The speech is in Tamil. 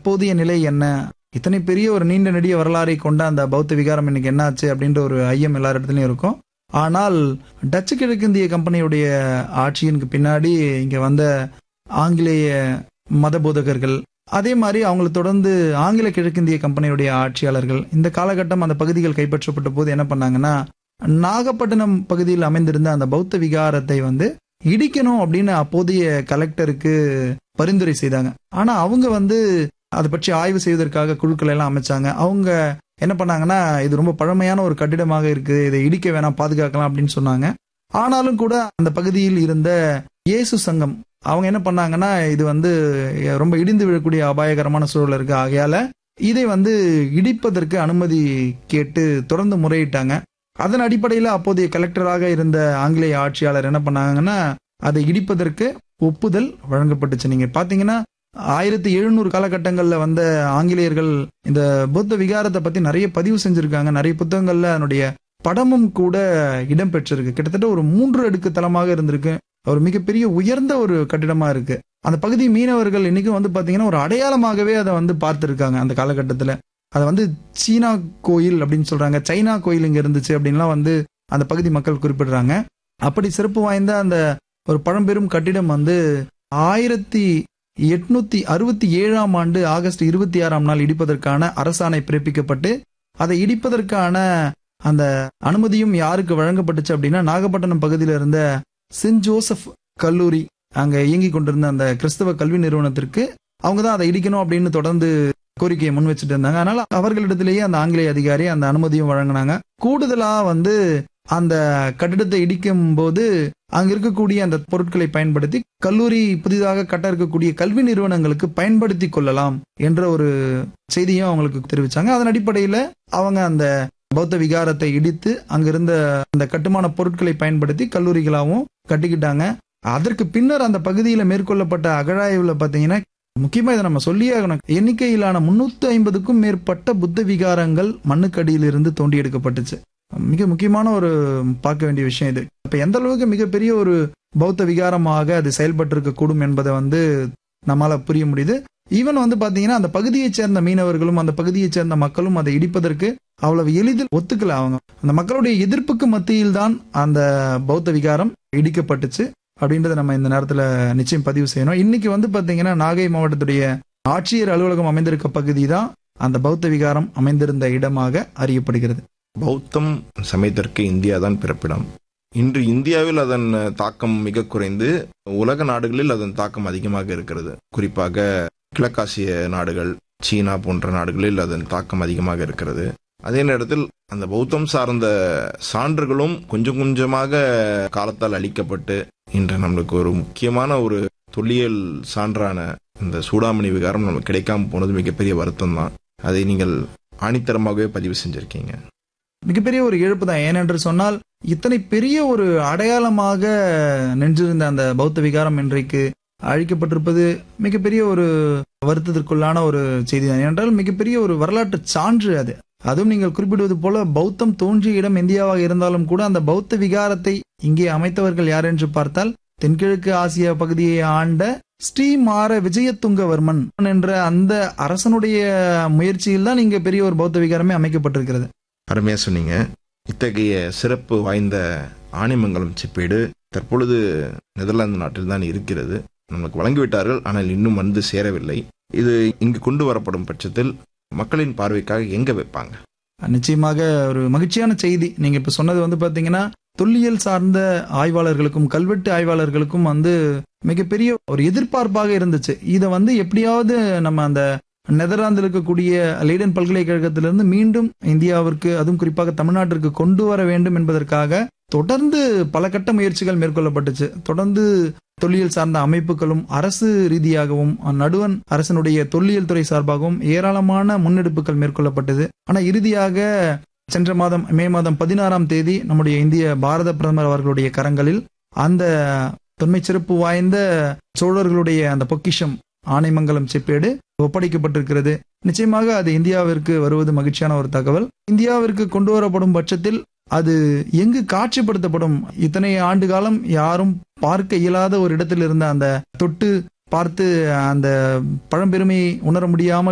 தற்போதைய நிலை என்ன இத்தனை பெரிய ஒரு நீண்ட நெடிய வரலாறை கொண்ட அந்த பௌத்த விகாரம் இன்னைக்கு என்னாச்சு அப்படின்ற ஒரு ஐயம் எல்லா இடத்துலையும் இருக்கும் ஆனால் டச்சு கிழக்கிந்திய கம்பெனியுடைய ஆட்சியினுக்கு பின்னாடி இங்க வந்த ஆங்கிலேய மத போதகர்கள் அதே மாதிரி அவங்களை தொடர்ந்து ஆங்கில கிழக்கிந்திய கம்பெனியுடைய ஆட்சியாளர்கள் இந்த காலகட்டம் அந்த பகுதிகள் கைப்பற்றப்பட்ட போது என்ன பண்ணாங்கன்னா நாகப்பட்டினம் பகுதியில் அமைந்திருந்த அந்த பௌத்த விகாரத்தை வந்து இடிக்கணும் அப்படின்னு அப்போதைய கலெக்டருக்கு பரிந்துரை செய்தாங்க ஆனா அவங்க வந்து அதை பற்றி ஆய்வு செய்வதற்காக குழுக்கள் எல்லாம் அமைச்சாங்க அவங்க என்ன பண்ணாங்கன்னா இது ரொம்ப பழமையான ஒரு கட்டிடமாக இருக்கு இதை இடிக்க வேணாம் பாதுகாக்கலாம் அப்படின்னு சொன்னாங்க ஆனாலும் கூட அந்த பகுதியில் இருந்த இயேசு சங்கம் அவங்க என்ன பண்ணாங்கன்னா இது வந்து ரொம்ப இடிந்து விழக்கூடிய அபாயகரமான சூழல் இருக்கு ஆகையால இதை வந்து இடிப்பதற்கு அனுமதி கேட்டு தொடர்ந்து முறையிட்டாங்க அதன் அடிப்படையில் அப்போதைய கலெக்டராக இருந்த ஆங்கிலேய ஆட்சியாளர் என்ன பண்ணாங்கன்னா அதை இடிப்பதற்கு ஒப்புதல் வழங்கப்பட்டுச்சு நீங்க பாத்தீங்கன்னா ஆயிரத்தி எழுநூறு காலகட்டங்களில் வந்த ஆங்கிலேயர்கள் இந்த புத்த விகாரத்தை பத்தி நிறைய பதிவு செஞ்சிருக்காங்க நிறைய புத்தகங்கள்ல அதனுடைய படமும் கூட இடம்பெற்றிருக்கு கிட்டத்தட்ட ஒரு மூன்று அடுக்கு தளமாக இருந்திருக்கு ஒரு மிகப்பெரிய உயர்ந்த ஒரு கட்டிடமா இருக்கு அந்த பகுதி மீனவர்கள் இன்னைக்கும் வந்து பாத்தீங்கன்னா ஒரு அடையாளமாகவே அதை வந்து பார்த்திருக்காங்க அந்த காலகட்டத்துல அதை வந்து சீனா கோயில் அப்படின்னு சொல்றாங்க சைனா கோயில் இங்க இருந்துச்சு அப்படின்லாம் வந்து அந்த பகுதி மக்கள் குறிப்பிடுறாங்க அப்படி சிறப்பு வாய்ந்த அந்த ஒரு பழம்பெரும் கட்டிடம் வந்து ஆயிரத்தி எட்நூத்தி அறுபத்தி ஏழாம் ஆண்டு ஆகஸ்ட் இருபத்தி ஆறாம் நாள் இடிப்பதற்கான அரசாணை பிறப்பிக்கப்பட்டு அதை இடிப்பதற்கான அந்த அனுமதியும் யாருக்கு வழங்கப்பட்டுச்சு அப்படின்னா நாகப்பட்டினம் பகுதியில் இருந்த சென்ட் ஜோசப் கல்லூரி அங்க இயங்கி கொண்டிருந்த அந்த கிறிஸ்தவ கல்வி நிறுவனத்திற்கு அவங்க தான் அதை இடிக்கணும் அப்படின்னு தொடர்ந்து கோரிக்கையை முன் வச்சுட்டு இருந்தாங்க அதனால அவர்களிடத்திலேயே அந்த ஆங்கிலேய அதிகாரி அந்த அனுமதியும் வழங்கினாங்க கூடுதலா வந்து அந்த கட்டிடத்தை இடிக்கும் போது அங்க இருக்கக்கூடிய அந்த பொருட்களை பயன்படுத்தி கல்லூரி புதிதாக கட்ட இருக்கக்கூடிய கல்வி நிறுவனங்களுக்கு பயன்படுத்தி கொள்ளலாம் என்ற ஒரு செய்தியும் அவங்களுக்கு தெரிவிச்சாங்க அதன் அடிப்படையில அவங்க அந்த பௌத்த விகாரத்தை இடித்து அங்கிருந்த அந்த கட்டுமான பொருட்களை பயன்படுத்தி கல்லூரிகளாகவும் கட்டிக்கிட்டாங்க அதற்கு பின்னர் அந்த பகுதியில மேற்கொள்ளப்பட்ட அகழாய்வுல பாத்தீங்கன்னா முக்கியமா இதை நம்ம சொல்லியே ஆகணும் எண்ணிக்கையிலான முன்னூத்தி ஐம்பதுக்கும் மேற்பட்ட புத்த விகாரங்கள் மண்ணுக்கடியிலிருந்து தோண்டி எடுக்கப்பட்டுச்சு மிக முக்கியமான ஒரு பார்க்க வேண்டிய விஷயம் இது இப்ப எந்த அளவுக்கு மிகப்பெரிய ஒரு பௌத்த விகாரமாக அது செயல்பட்டு இருக்க கூடும் என்பதை வந்து நம்மால புரிய முடியுது ஈவன் வந்து பாத்தீங்கன்னா அந்த பகுதியைச் சேர்ந்த மீனவர்களும் அந்த பகுதியைச் சேர்ந்த மக்களும் அதை இடிப்பதற்கு அவ்வளவு எளிதில் ஒத்துக்கல அவங்க அந்த மக்களுடைய எதிர்ப்புக்கு மத்தியில் தான் அந்த பௌத்த விகாரம் இடிக்கப்பட்டுச்சு அப்படின்றத நம்ம இந்த நேரத்துல நிச்சயம் பதிவு செய்யணும் இன்னைக்கு வந்து பாத்தீங்கன்னா நாகை மாவட்டத்துடைய ஆட்சியர் அலுவலகம் அமைந்திருக்க பகுதி தான் அந்த பௌத்த விகாரம் அமைந்திருந்த இடமாக அறியப்படுகிறது பௌத்தம் சமயத்திற்கு இந்தியா தான் பிறப்பிடம் இன்று இந்தியாவில் அதன் தாக்கம் மிக குறைந்து உலக நாடுகளில் அதன் தாக்கம் அதிகமாக இருக்கிறது குறிப்பாக கிழக்காசிய நாடுகள் சீனா போன்ற நாடுகளில் அதன் தாக்கம் அதிகமாக இருக்கிறது அதே நேரத்தில் அந்த பௌத்தம் சார்ந்த சான்றுகளும் கொஞ்சம் கொஞ்சமாக காலத்தால் அளிக்கப்பட்டு இன்று நம்மளுக்கு ஒரு முக்கியமான ஒரு தொல்லியல் சான்றான இந்த சூடாமணி விகாரம் நமக்கு கிடைக்காம போனது மிகப்பெரிய வருத்தம் தான் அதை நீங்கள் ஆணித்தரமாகவே பதிவு செஞ்சிருக்கீங்க மிகப்பெரிய ஒரு இழப்பு தான் ஏனென்று சொன்னால் இத்தனை பெரிய ஒரு அடையாளமாக நின்றிருந்த அந்த பௌத்த விகாரம் இன்றைக்கு அழிக்கப்பட்டிருப்பது மிகப்பெரிய ஒரு வருத்தத்திற்குள்ளான ஒரு செய்தி தான் ஏனென்றால் மிகப்பெரிய ஒரு வரலாற்று சான்று அது அதுவும் நீங்கள் குறிப்பிடுவது போல பௌத்தம் தோன்றிய இடம் இந்தியாவாக இருந்தாலும் கூட அந்த பௌத்த விகாரத்தை இங்கே அமைத்தவர்கள் யார் என்று பார்த்தால் தென்கிழக்கு ஆசிய பகுதியை ஆண்ட ஸ்ரீமார விஜயதுங்கவர்மன் என்ற அந்த அரசனுடைய முயற்சியில் தான் இங்க பெரிய ஒரு பௌத்த விகாரமே அமைக்கப்பட்டிருக்கிறது அருமையா சொன்னீங்க இத்தகைய சிறப்பு வாய்ந்த ஆணிமங்கலம் செப்பேடு தற்பொழுது நெதர்லாந்து நாட்டில் தான் இருக்கிறது நமக்கு வழங்கிவிட்டார்கள் ஆனால் இன்னும் வந்து சேரவில்லை இது இங்கு கொண்டு வரப்படும் பட்சத்தில் மக்களின் பார்வைக்காக எங்க வைப்பாங்க நிச்சயமாக ஒரு மகிழ்ச்சியான செய்தி நீங்க இப்ப சொன்னது வந்து பாத்தீங்கன்னா தொல்லியல் சார்ந்த ஆய்வாளர்களுக்கும் கல்வெட்டு ஆய்வாளர்களுக்கும் வந்து மிகப்பெரிய ஒரு எதிர்பார்ப்பாக இருந்துச்சு இதை வந்து எப்படியாவது நம்ம அந்த நெதர்லாந்தில் இருக்கக்கூடிய லீடன் பல்கலைக்கழகத்திலிருந்து மீண்டும் இந்தியாவிற்கு அதுவும் குறிப்பாக தமிழ்நாட்டிற்கு கொண்டு வர வேண்டும் என்பதற்காக தொடர்ந்து பல கட்ட முயற்சிகள் மேற்கொள்ளப்பட்டுச்சு தொடர்ந்து தொல்லியல் சார்ந்த அமைப்புகளும் அரசு ரீதியாகவும் நடுவன் அரசனுடைய தொல்லியல் துறை சார்பாகவும் ஏராளமான முன்னெடுப்புகள் மேற்கொள்ளப்பட்டது ஆனா இறுதியாக சென்ற மாதம் மே மாதம் பதினாறாம் தேதி நம்முடைய இந்திய பாரத பிரதமர் அவர்களுடைய கரங்களில் அந்த தொன்மை சிறப்பு வாய்ந்த சோழர்களுடைய அந்த பொக்கிஷம் ஆனைமங்கலம் செப்பேடு ஒப்படைக்கப்பட்டிருக்கிறது நிச்சயமாக அது இந்தியாவிற்கு வருவது மகிழ்ச்சியான ஒரு தகவல் இந்தியாவிற்கு கொண்டு வரப்படும் பட்சத்தில் அது எங்கு காட்சிப்படுத்தப்படும் இத்தனை ஆண்டு காலம் யாரும் பார்க்க இயலாத ஒரு இடத்தில் இருந்த அந்த தொட்டு பார்த்து அந்த பழம்பெருமையை உணர முடியாமல்